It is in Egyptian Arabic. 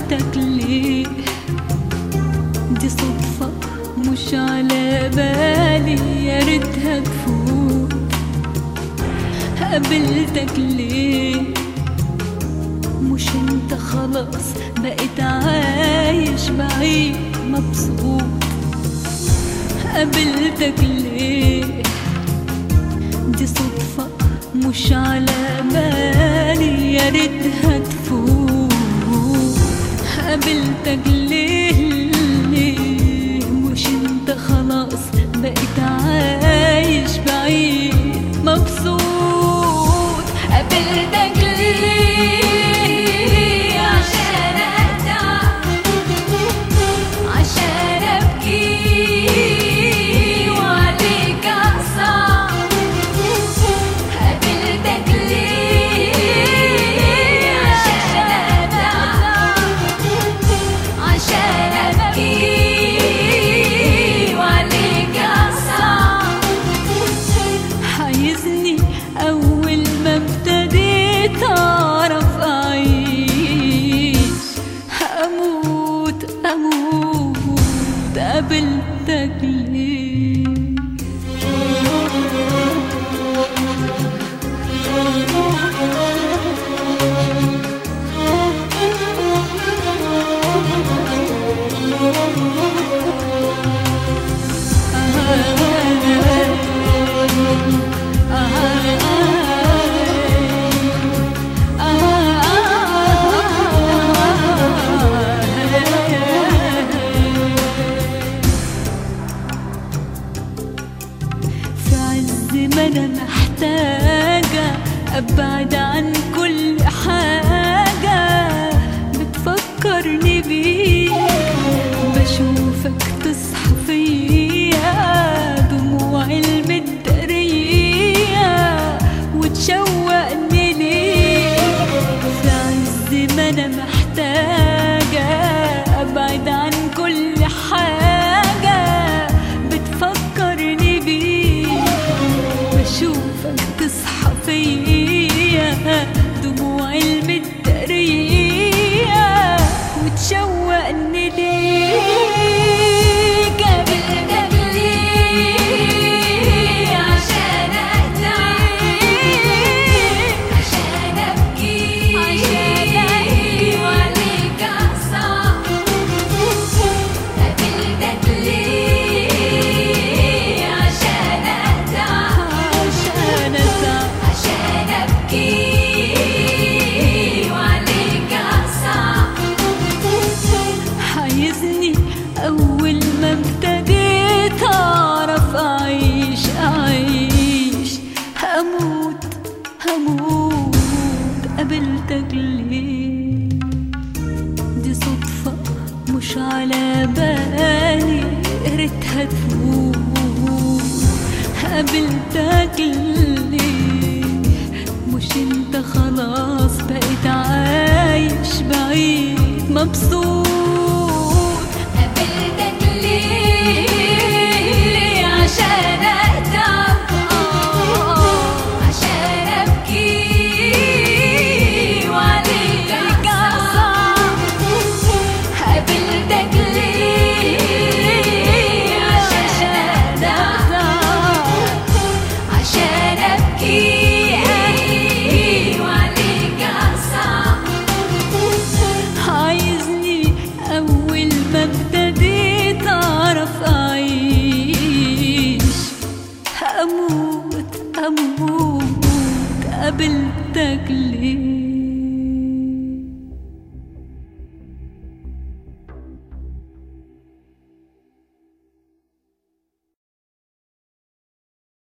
قابلتك ليه دي صدفة مش على بالي يا ريتها تفوت قابلتك ليه مش انت خلاص بقيت عايش بعيد مبسوط قابلتك ليه دي صدفة مش على بالي يا ريتها تفوت قابلتك ليه ليه مش انت خلاص بقيت عايش بعيد مبسوط قابلتك ليه عشان اتعب عشان ابكي وعليك اصعب قابلتك ليه عشان اتعب عشان ابكي وعليك اصعب عايزني اول ما ابتديت اعرف اعيش اموت اموت قابلتك ليه في عز ما انا محتاجة ابعد عن كل حاجة بتفكرني بيك بشوفك تصحى فيا دموعي المدرية وتشوقني ليك في عز ما انا محتاجة ابعد عن كل حاجة بتفكرني بيك بشوفك تصحى فيا دموعي المدرية وتشوقني ليك قابلتك ليه عشان اتعب عشان ابكي عشان ابكي وعليك اصعب قابلتك ليه عشان اتعب عشان اتعب عشان ابكي وعليك اصعب عايزني اول ما ابتديت اعرف اعيش اعيش هموت هموت قابلتك ليه دي صدفة مش على بالي ريتها تفوت قابلتك ليه مش انت خلاص بقيت عايش بعيد مبسوط قابلتك ليه عشان اتعب عشان ابكي وعليك اصعب قابلتك ليه عشان اتعب عشان ابكي وعليك اصعب عايزني اول ما ابتديت اعرف اعيش هموت هموت قابلتك ليه